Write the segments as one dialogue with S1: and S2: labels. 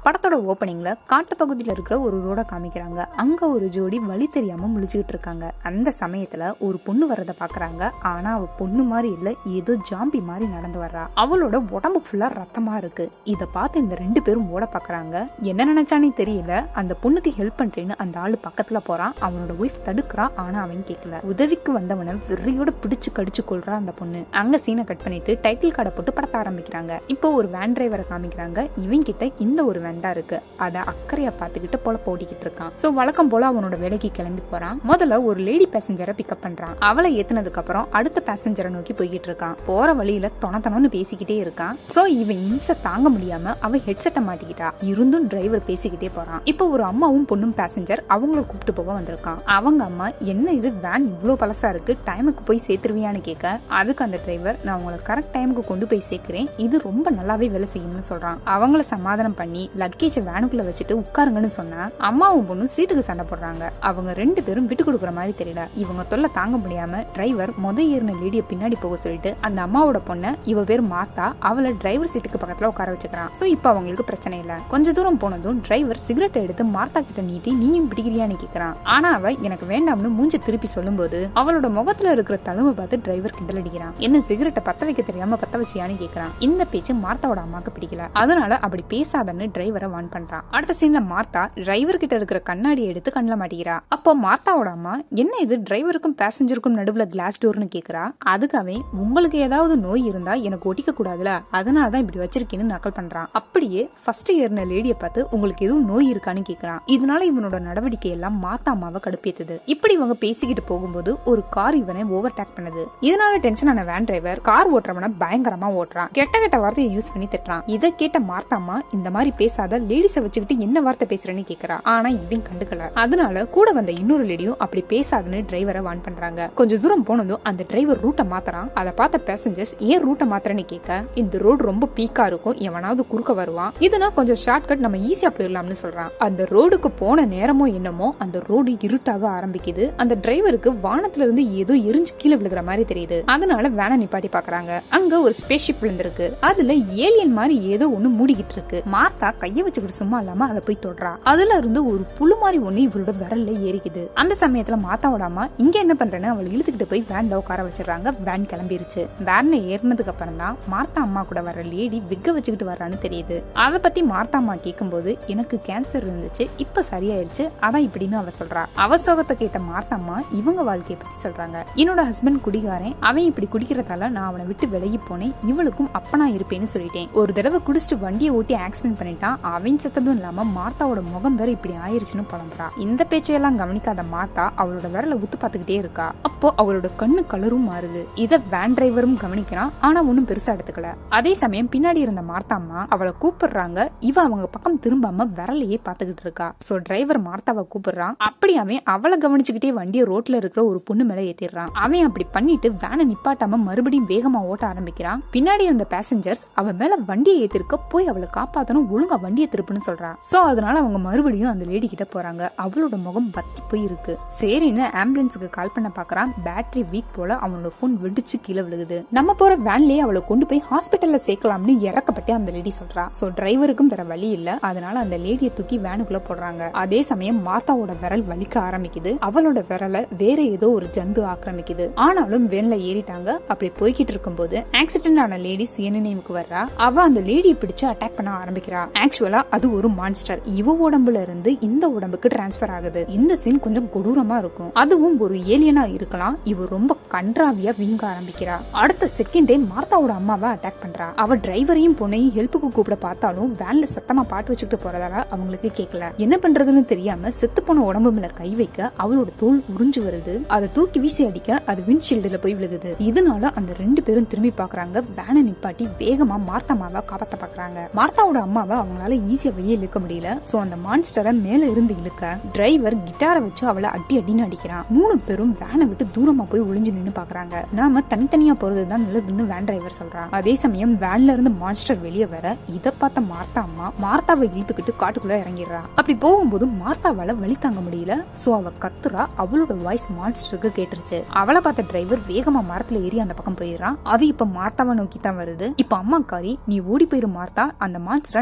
S1: படத்தோட ஓப்பனிங்ல காட்டு பகுதியில் இருக்கிற ஒரு ரோட காமிக்கிறாங்க அங்க ஒரு ஜோடி வழி தெரியாம முழிச்சுக்கிட்டு இருக்காங்க அந்த சமயத்துல ஒரு பொண்ணு வர்றத பாக்குறாங்க ஆனா அவ பொண்ணு மாதிரி இல்ல ஏதோ ஜாம்பி மாதிரி நடந்து வர்றா அவளோட உடம்பு ஃபுல்லா ரத்தமா இருக்கு இத பார்த்து இந்த ரெண்டு பேரும் ஓட பாக்குறாங்க என்ன நினைச்சானே தெரியல அந்த பொண்ணுக்கு ஹெல்ப் பண்றேன்னு அந்த ஆளு பக்கத்துல போறான் அவனோட ஒய்ஃப் தடுக்கிறான் ஆனா அவன் கேட்கல உதவிக்கு வந்தவனை வெறியோட பிடிச்சு கடிச்சு கொள்றா அந்த பொண்ணு அங்க சீனை கட் பண்ணிட்டு டைட்டில் கார்டை போட்டு படத்த ஆரம்பிக்கிறாங்க இப்போ ஒரு வேன் டிரைவரை காமிக்கிறாங்க இவன் கிட்ட இந்த ஒரு வேன் தான் இருக்கு அத அக்கறையா பாத்துக்கிட்டு போல ஓட்டிக்கிட்டு இருக்கான் சோ வழக்கம் போல அவனோட வேலைக்கு கிளம்பி போறான் முதல்ல ஒரு லேடி பேசஞ்சரை பிக்கப் பண்றான் அவளை ஏத்துனதுக்கு அப்புறம் அடுத்த பேசஞ்சரை நோக்கி போய்கிட்டு இருக்கான் போற வழியில தொணத்தனம்னு பேசிக்கிட்டே இருக்கான் சோ இவன் இம்சை தாங்க முடியாம அவ ஹெட்செட்டை மாட்டிக்கிட்டா இருந்தும் டிரைவர் பேசிக்கிட்டே போறான் இப்போ ஒரு அம்மாவும் பொண்ணும் பேசஞ்சர் அவங்கள கூப்பிட்டு போக வந்திருக்கான் அவங்க அம்மா என்ன இது வேன் இவ்ளோ பழசா இருக்கு டைமுக்கு போய் சேர்த்துருவியான்னு கேட்க அதுக்கு அந்த டிரைவர் நான் உங்களை கரெக்ட் டைமுக்கு கொண்டு போய் சேர்க்கிறேன் இது ரொம்ப நல்லாவே வேலை செய்யும்னு சொல்றான் அவங்கள சமாதானம் பண்ணி லக்கேஜ வேனுக்குள்ள வச்சுட்டு உட்காருங்கன்னு சொன்னா அம்மாவும் பொண்ணும் சீட்டுக்கு சண்டை போடுறாங்க அவங்க ரெண்டு பேரும் விட்டு கொடுக்குற மாதிரி தெரியல இவங்க தொல்லை தாங்க முடியாம டிரைவர் முத ஏறின லேடிய பின்னாடி போக சொல்லிட்டு அந்த அம்மாவோட பொண்ணை இவ பேர் மாத்தா அவளை டிரைவர் சீட்டுக்கு பக்கத்துல உட்கார வச்சுக்கிறான் சோ இப்போ அவங்களுக்கு பிரச்சனை இல்ல கொஞ்ச தூரம் போனதும் டிரைவர் சிகரெட் எடுத்து மார்த்தா கிட்ட நீட்டி நீயும் பிடிக்கிறியான்னு கேக்குறான் ஆனா அவ எனக்கு வேண்டாம்னு மூஞ்சி திருப்பி சொல்லும்போது அவளோட முகத்துல இருக்கிற தழுவை பார்த்து டிரைவர் கிண்டல் அடிக்கிறான் என்ன சிகரெட்டை பத்த வைக்க தெரியாம பத்த வச்சியான்னு கேக்குறான் இந்த பேச்சு மார்த்தாவோட அம்மாக்கு பிடிக்கல அதனால அப்படி பேசாதன்னு டிரைவரை வான் பண்றான் அடுத்த சீன்ல மார்த்தா டிரைவர் கிட்ட இருக்கிற கண்ணாடியை எடுத்து கண்ணில் மாட்டிக்கிறா அப்போ மார்த்தாவோட அம்மா என்ன இது டிரைவருக்கும் பேசஞ்சருக்கும் நடுவுல கிளாஸ் டோர்னு கேக்குறா அதுக்கு அவன் உங்களுக்கு ஏதாவது நோய் இருந்தா எனக்கு ஒட்டிக்க கூடாதுல அதனாலதான் இப்படி வச்சிருக்கேன்னு நக்கல் பண்றான் அப்படியே ஃபர்ஸ்ட் ஏறின லேடியை பார்த்து உங்களுக்கு எதுவும் நோய் இருக்கான்னு கேக்குறான் இதனால இவனோட நடவடிக்கை எல்லாம் மாத்தா அம்மாவை கடுப்பேத்துது இப்படி இவங்க பேசிக்கிட்டு போகும்போது ஒரு கார் இவனை ஓவர் டேக் பண்ணுது இதனால டென்ஷன் ஆன வேன் டிரைவர் கார் ஓட்டுறவன பயங்கரமா ஓட்டுறான் கெட்ட கெட்ட வார்த்தையை யூஸ் பண்ணி திட்டுறான் இதை கேட்ட மார்த்தாமா இந்த மாதிரி பேசாத லேடிஸ வச்சுக்கிட்டு என்ன வார்த்தை பேசுறேன்னு கேக்குறா ஆனா இவன் கண்டுக்கல அதனால கூட வந்த இன்னொரு லேடியும் அப்படி பேசாதுன்னு டிரைவரை வான் பண்றாங்க கொஞ்சம் தூரம் போனதும் அந்த டிரைவர் ரூட்டை மாத்துறான் அதை பார்த்த பேசஞ்சர்ஸ் ஏன் ரூட்டை மாத்துறேன்னு கேட்க இந்த ரோடு ரொம்ப பீக்கா இருக்கும் எவனாவது குறுக்க வருவான் இதுனா கொஞ்சம் ஷார்ட் கட் நம்ம ஈஸியா போயிடலாம்னு சொல்றான் அந்த ரோடுக்கு போன நேரமோ என்னமோ அந்த ரோடு இருட்டாக ஆரம்பிக்குது அந்த டிரைவருக்கு வானத்துல இருந்து ஏதோ எரிஞ்சு கீழே விழுகிற மாதிரி தெரியுது அதனால வேனை நிப்பாட்டி பாக்குறாங்க அங்க ஒரு ஸ்பேஸ் ஷிப் விழுந்திருக்கு அதுல ஏலியன் மாதிரி ஏதோ ஒண்ணு மூடிக்கிட்டு இருக்கு மார்த்தா கைய வச்சுக்கிட்டு சும்மா இல்லாம அதை போய் தொடுறா அதுல இருந்து ஒரு புழு மாதிரி ஒண்ணு இவளோட விரல்ல ஏறிக்குது அந்த சமயத்துல மாத்தாவோட அம்மா இங்க என்ன பண்றேன்னு அவளை இழுத்துக்கிட்டு போய் வேன்ல உட்கார வச்சிடறாங்க வேன் கிளம்பிருச்சு வேன்ல ஏறினதுக்கு அப்புறம் தான் மார்த்தா அம்மா கூட வர லேடி விக்க வச்சுக்கிட்டு வர்றான்னு தெரியுது அதை பத்தி மார்த்தா அம்மா கேட்கும்போது எனக்கு கேன்சர் இருந்துச்சு இப்ப சரியாயிருச்சு அதான் இப்படின்னு அவ சொல்றா அவ சோகத்தை கேட்ட மார்த்தா அம்மா இவங்க வாழ்க்கைய பத்தி சொல்றாங்க என்னோட ஹஸ்பண்ட் குடிகாரன் அவன் இப்படி குடிக்கிறதால நான் அவனை விட்டு விலகி போனேன் இவளுக்கும் அப்பனா இருப்பேன்னு சொல்லிட்டேன் ஒரு தடவை குடிச்சிட்டு வண்டியை ஓட்டி ஆக்சிடென்ட் பண்ணிட்டான் அவன் செத்ததும் இல்லாம மார்த்தாவோட முகம் வேற இப்படி ஆயிருச்சுன்னு புலம்புறா இந்த பேச்சையெல்லாம் கவனிக்காத மார்த்தா அவளோட விரல உத்து பார்த்துக்கிட்டே இருக்கா அப்போ அவளோட கண்ணு கலரும் மாறுது இத வேன் டிரைவரும் கவனிக்கிறான் ஆனா ஒண்ணும் பெருசா எடுத்துக்கல அதே சமயம் பின்னாடி இருந்த மார்த்தா அம்மா அவளை கூப்பிடுறாங்க இவ அவங்க பக்கம் திரும்பாம விரலையே பாத்துக்கிட்டு இருக்கா சோ டிரைவர் மார்த்தாவை கூப்பிடுறான் அப்படி அவன் அவளை கவனிச்சுக்கிட்டே வண்டியை ரோட்ல இருக்கிற ஒரு பொண்ணு மேல ஏத்திடுறான் அவன் அப்படி பண்ணிட்டு வேனை நிப்பாட்டாம மறுபடியும் வேகமா ஓட்ட ஆரம்பிக்கிறான் பின்னாடி இருந்த பேசஞ்சர்ஸ் அவ மேல வண்டியை ஏத்திருக்க போய் அவளை காப்பாத்தணும் ஒழுங்கா வண்டியை திருப்புன்னு சொல்றா சோ அதனால அவங்க மறுபடியும் அந்த லேடி கிட்ட போறாங்க அவளோட முகம் பத்தி போய் இருக்கு சரின்னு ஆம்புலன்ஸுக்கு கால் பண்ண பாக்குறான் பேட்டரி வீக் போல அவனோட போன் வெடிச்சு கீழே விழுகுது நம்ம போற வேன்லயே அவளை கொண்டு போய் ஹாஸ்பிட்டல்ல சேர்க்கலாம்னு இறக்கப்பட்டு அந்த லேடி சொல்றா சோ டிரைவருக்கும் வேற வழி இல்ல அதனால அந்த லேடியை தூக்கி வேனுக்குள்ள போடுறாங்க அதே சமயம் மார்த்தாவோட விரல் வலிக்க ஆரம்பிக்குது அவளோட விரலை வேற ஏதோ ஒரு ஜந்து ஆக்கிரமிக்குது ஆனாலும் வேன்ல ஏறிட்டாங்க அப்படி போய்கிட்டு இருக்கும்போது ஆக்சிடென்ட் ஆன லேடி சுயநினைவுக்கு வர்றா அவ அந்த லேடியை பிடிச்சு அட்டாக் பண்ண ஆரம்பிக்கிறா ஆக்சுவலா அது ஒரு மான்ஸ்டர் இவ உடம்புல இருந்து இந்த உடம்புக்கு டிரான்ஸ்பர் ஆகுது இந்த சீன் கொஞ்சம் கொடூரமா இருக்கும் அதுவும் ஒரு ஏலியனா இருக்கலாம் இவ ரொம்ப கன்றாவியா வீங்க ஆரம்பிக்கிறா அடுத்த செகண்டே மார்த்தாவோட அம்மாவை அட்டாக் பண்றா அவ டிரைவரையும் பொண்ணையும் ஹெல்ப்புக்கு கூப்பிட பார்த்தாலும் வேன்ல சத்தமா பாட்டு வச்சுக்கிட்டு போறதால அவங்களுக்கு கேட்கல என்ன பண்றதுன்னு தெரியாம செத்து போன உடம்பு மேல கை வைக்க அவளோட தோல் உறிஞ்சு வருது அதை தூக்கி வீசி அடிக்க அது விண்ட்ஷீல்டுல போய் விழுகுது இதனால அந்த ரெண்டு பேரும் திரும்பி பாக்குறாங்க வேனை நிப்பாட்டி வேகமா மார்த்தாமாவை காப்பாத்த பாக்குறாங்க மார்த்தாவோட அம்மாவை அவங்களால ஈஸியா வெளியே இழுக்க முடியல சோ அந்த மான்ஸ்டரை மேல இருந்து இழுக்க டிரைவர் கிட்டாரை வச்சு அவளை அடி அடின்னு அடிக்கிறான் மூணு பேரும் வேனை விட்டு தூரமா போய் ஒளிஞ்சு நின்னு பாக்குறாங்க நாம தனித்தனியா போறதுதான் நல்லதுன்னு வேன் டிரைவர் சொல்றான் அதே சமயம் வேன்ல இருந்து மான்ஸ்டர் வெளியே வர இத பார்த்த மார்த்தா அம்மா மார்த்தாவை இழுத்துக்கிட்டு காட்டுக்குள்ள இறங்கிடுறா அப்படி போகும்போது மார்த்தாவால வழி தாங்க முடியல சோ அவ கத்துறா அவளோட வாய்ஸ் மான்ஸ்டருக்கு கேட்டுருச்சு அவளை பார்த்த டிரைவர் வேகமா மரத்துல ஏறி அந்த பக்கம் போயிடுறான் அது இப்ப மார்த்தாவை நோக்கி தான் வருது இப்ப அம்மா காரி நீ ஓடி போயிரு மார்த்தா அந்த மான்ஸ்டரை நான் பாத்துக்கிறேன்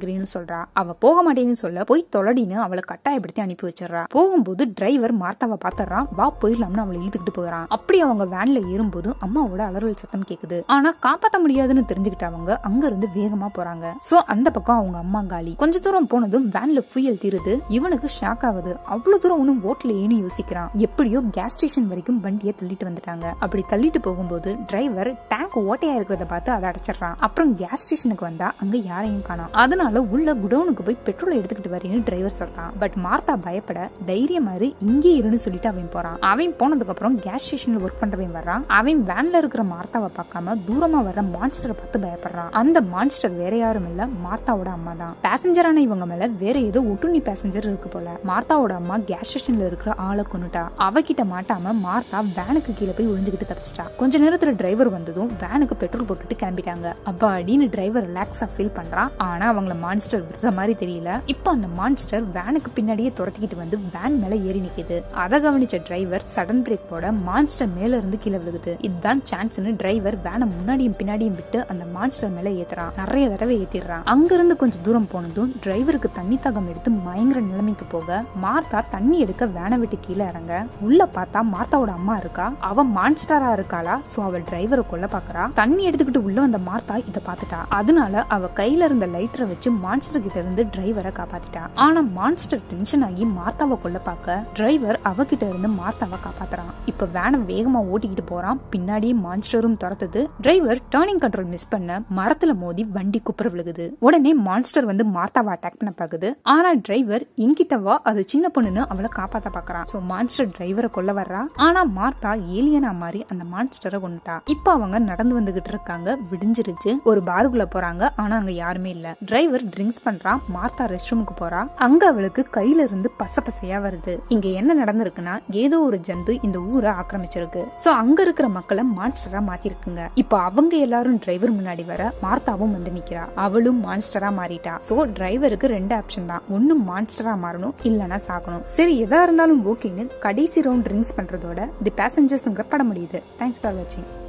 S1: இருக்கிறேன்னு சொல்றா அவ போக மாட்டேன்னு சொல்ல போய் தொலடின்னு அவளை கட்டாயப்படுத்தி அனுப்பி வச்சிடறா போகும்போது டிரைவர் மார்த்தாவை பாத்துறான் வா போயிடலாம்னு அவளை இழுத்துக்கிட்டு போறான் அப்படி அவங்க வேன்ல ஏறும்போது அம்மாவோட அலறல் சத்தம் கேக்குது ஆனா காப்பாத்த முடியாதுன்னு தெரிஞ்சுக்கிட்டு அவங்க அங்க இருந்து வேகமா போறாங்க சோ அந்த பக்கம் அவங்க அம்மா காலி கொஞ்ச தூரம் போனதும் வேன்ல புயல் தீருது இவனுக்கு ஷாக் ஆகுது அவ்வளவு தூரம் ஒன்னும் ஓட்டலையேன்னு யோசிக்கிறான் எப்படியோ கேஸ் ஸ்டேஷன் வரைக்கும் வண்டியை தள்ளிட்டு வந்துட்டாங்க அப்படி தள்ளிட்டு போகும்போது டிரைவர் டேங்க் ஓட்டையா இருக்கிறத பார்த்து அதை அடைச்சிடறான் அப்புறம் கேஸ் ஸ்டேஷனுக்கு வந்தா அங்க யாரையும் காணோம் அதனால உள்ள குடோனுக்கு போய் பெட்ரோல் எடுத்துக்கிட்டு வரேன்னு டிரைவர் சொல்றான் பட் மார்த்தா பயப்பட தைரியமாரு இங்கே இருன்னு சொல்லிட்டு அவன் போறான் அவன் போனதுக்கு அப்புறம் கேஸ் ஸ்டேஷன்ல ஒர்க் பண்றவன் வர்றான் அவன் வேன்ல இருக்கிற மார்த்தாவை பார்க்காம தூரமா வர்ற மான்ஸ்டரை பார்த்து பயப்படுறான் அந்த மான்ஸ்டர் வேற யாரும் இல்ல மார்த்தாவோட அம்மா தான் பேசஞ்சரான இவங்க மேல வேற ஏதோ ஒட்டுண்ணி பேசஞ்சர் இருக்கு போல மார்த்தாவோட அம்மா கேஸ் ஸ்டேஷன்ல இருக்கிற ஆளை கொண்டுட்டா அவகிட்ட மாட்டாம மார்த்தா வேனுக்கு கீழே போய் ஒளிஞ்சுக்கிட்டு தப்பிச்சிட்டா கொஞ்ச நேரத்துல டிரைவர் வந்ததும் வேனுக்கு பெட்ரோல் போட்டுட்டு கிளம்பிட்டாங்க அப்பா அடின்னு டிரைவர் ரிலாக்ஸா ஃபீல் பண்றான் ஆனா அவங்கள மான்ஸ்டர் விடுற மாதிரி தெரியல இப்போ அந்த மான்ஸ்டர் வேனுக்கு பின்னாடியே துரத்திக்கிட்டு வந்து வேன் மேல ஏறி நிக்குது அதை கவனிச்ச டிரைவர் சடன் பிரேக் போட மான்ஸ்டர் மேல இருந்து கீழே விழுகுது இதுதான் சான்ஸ்னு டிரைவர் வேனை முன்னாடியும் பின்னாடியும் விட்டு அந்த மான்ஸ்டர் மேல ஏத்துறான் நிறைய தடவை ஏத்திடுறான் அங்க இருந்து கொஞ்சம் தூரம் போனதும் டிரைவருக்கு தண்ணி தாகம் எடுத்து மயங்குற நிலைமைக்கு போக மார்த்தா தண்ணி எடுக்க வேனை விட்டு கீழே இறங்க உள்ள பார்த்தா மார்த்தாவோட அம்மா இருக்கா அவ மான்ஸ்டரா இருக்காளா சோ அவ டிரைவரை கொல்ல பாக்குறா தண்ணி எடுத்துக்கிட்டு உள்ள வந்த மார்த்தா இத பாத்துட்டா அதனால அவ கையில இருந்த லைட்டரை வச்சு மான்ஸ்டர் கிட்ட இருந்து டிரைவரை காப்பாத்திட்டா ஆனா மான்ஸ்டர் டென்ஷன் ஆகி மார்த்தாவை கொல்ல பார்க்க டிரைவர் அவகிட்ட இருந்து மார்த்தாவை காப்பாத்துறான் இப்ப வேனை வேகமா ஓட்டிக்கிட்டு போறான் பின்னாடியே மான்ஸ்டரும் துரத்துது டிரைவர் டேர்னிங் கண்ட்ரோல் மிஸ் பண்ண மரத்துல மோதி வண்டி குப்புற விழுகுது உடனே மான்ஸ்டர் வந்து மார்த்தாவை அட்டாக் பண்ண பாக்குது ஆனா டிரைவர் என்கிட்ட வா அது சின்ன பொண்ணுன்னு அவளை காப்பாத்த பாக்குறான் சோ மான்ஸ்டர் டிரைவரை கொல்ல வர்றா ஆனா மார்த்தா ஏலியனா மாறி அந்த மான்ஸ்டரை கொண்டுட்டா இப்ப அவங்க நடந்து வந்துகிட்டு இருக்காங்க விடிஞ்சிருச்சு ஒரு பாருக்குள்ள போறாங்க ஆனா அங்க யாருமே இல்ல டிரைவர் ட்ரிங்க்ஸ் பண்றான் மார்த்தா ரெஸ்ட் ரூமுக்கு போறா அங்க அவளுக்கு கையில இருந்து பச பசையா வருது இங்க என்ன நடந்திருக்குன்னா ஏதோ ஒரு ஜந்து இந்த ஊரை ஆக்கிரமிச்சிருக்கு சோ அங்க இருக்கிற மக்களை மான்ஸ்டரா மாத்திருக்குங்க இப்போ அவங்க எல்லாரும் டிரைவர் முன்னாடி வர மார்த்தாவும் வந்து நிக்கிறா அவளும் மான்ஸ்டரா மாறிட்டா சோ டிரைவருக்கு ரெண்டு ஆப்ஷன் தான் ஒன்னு மான்ஸ்டரா மாறணும் இல்லனா சாகணும் சரி எதா இருந்தாலும் ஓகேன்னு கடைசி ரவுண்ட் ட்ரிங்க்ஸ் பண்றதோட தி பேசஞ்சர்ஸ்ங்கிற படம் முடியுது தேங்க்ஸ் ஃபார் வாட்சிங்